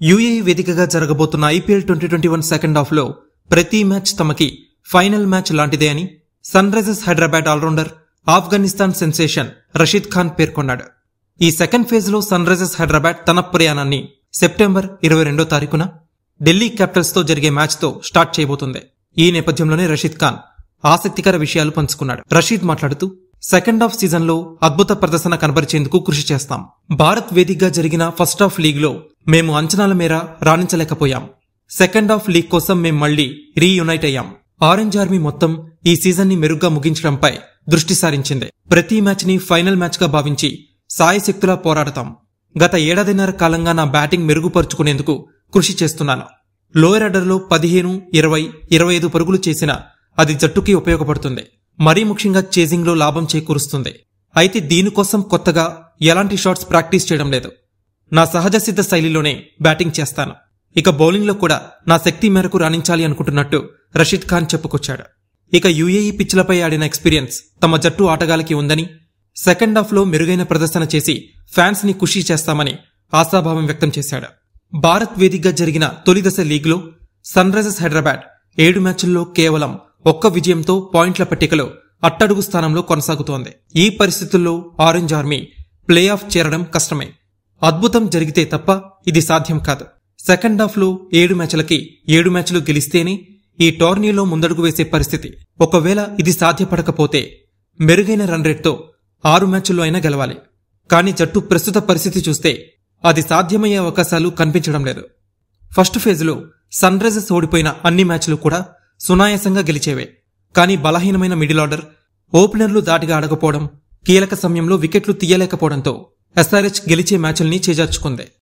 UAE వేదికగా జరగబోతున్న IPL twenty twenty one second half లో ప్రతి మ్యాచ్ తమకి ఫైనల్ మ్యాచ్ లాంటిదే అని Sunrisers Hyderabad all rounder Afghanistan sensation Rashid Khan పేర్కొన్నాడు ఈ సెకండ్ ఫేజ్ లో సన్ రైజర్స్ హైదరాబాద్ తన ప్రయాణాన్ని సెప్టెంబర్ ఇరవై రెండో తారీఖున ఢిల్లీ క్యాపిటల్స్ తో జరిగే మ్యాచ్ తో స్టార్ట్ చేయబోతుంది ఈ నేపథ్యంలోనే రషీద్ ఖాన్ ఆసక్తికర విషయాలు పంచుకున్నాడు రషీద్ మాట్లాడుతూ సెకండ్ హాఫ్ సీజన్ లో అద్భుత ప్రదర్శన కనబరిచేందుకు కృషి చేస్తాం భారత్ వేదికగా జరిగిన ఫస్ట్ హాఫ్ లీగ్ లో మేము అంచనాల మేర రాణించలేకపోయాం సెకండ్ హాఫ్ లీగ్ కోసం మేం మళ్లీ రీయునైట్ అయ్యాం ఆరెంజ్ ఆర్మీ మొత్తం ఈ సీజన్ ని మెరుగ్గా ముగించడంపై దృష్టి సారించింది ప్రతి మ్యాచ్ ని ఫైనల్ మ్యాచ్ గా భావించి సాయశక్తులా పోరాడతాం గత ఏడాదిన్నర కాలంగా నా బ్యాటింగ్ మెరుగుపరుచుకునేందుకు కృషి చేస్తున్నాను లోయర్ ఆర్డర్లో పదిహేను ఇరవై ఇరవై ఐదు పరుగులు చేసిన అది జట్టుకి ఉపయోగపడుతుంది మరీ ముఖ్యంగా చేజింగ్లో లాభం చేకూరుస్తుంది అయితే దీనికోసం కొత్తగా ఎలాంటి షాట్స్ ప్రాక్టీస్ చేయడం లేదు నా సహజ సిద్ధ శైలిలోనే బ్యాటింగ్ చేస్తాను ఇక బౌలింగ్లో కూడా నా శక్తి మేరకు రాణించాలి అనుకుంటున్నట్టు రషీద్ ఖాన్ చెప్పుకొచ్చాడు ఇక యుఏఈ పిచ్లపై ఆడిన ఎక్స్పీరియన్స్ తమ జట్టు ఆటగాళ్ళకి ఉందని సెకండ్ హాఫ్ లో మెరుగైన ప్రదర్శన చేసి ఫ్యాన్స్ ని ఖుషీ చేస్తామని ఆశాభావం వ్యక్తం చేశాడు భారత్ వేదికగా జరిగిన తొలిదశ లీగ్లో సన్ రైజర్స్ హైదరాబాద్ ఏడు మ్యాచ్ల్లో కేవలం ఒక్క విజయంతో పాయింట్ల పట్టికలో అట్టడుగు స్థానంలో కొనసాగుతోంది ఈ పరిస్థితుల్లో ఆరెంజ్ ఆర్మీ ప్లే ఆఫ్ చేరడం కష్టమే అద్భుతం జరిగితే తప్ప ఇది సాధ్యం కాదు సెకండ్ హాఫ్ లో ఏడు మ్యాచ్లకి ఏడు మ్యాచ్లు గెలిస్తేనే ఈ టోర్నీలో ముందడుగు వేసే పరిస్థితి ఒకవేళ ఇది సాధ్యపడకపోతే మెరుగైన రన్ రేట్తో ఆరు మ్యాచ్ల్లో అయినా గెలవాలి కానీ జట్టు ప్రస్తుత పరిస్థితి చూస్తే అది సాధ్యమయ్యే అవకాశాలు కనిపించడం లేదు ఫస్ట్ ఫేజ్లో సన్ రైజర్స్ ఓడిపోయిన అన్ని మ్యాచ్లు కూడా సునాయాసంగా గెలిచేవే కానీ బలహీనమైన మిడిల్ ఆర్డర్ ఓపెనర్లు దాటిగా ఆడకపోవడం కీలక సమయంలో వికెట్లు తీయలేకపోవడంతో ఎస్ఆర్హెచ్ గెలిచే మ్యాచ్ల్ని చేజార్చుకుంది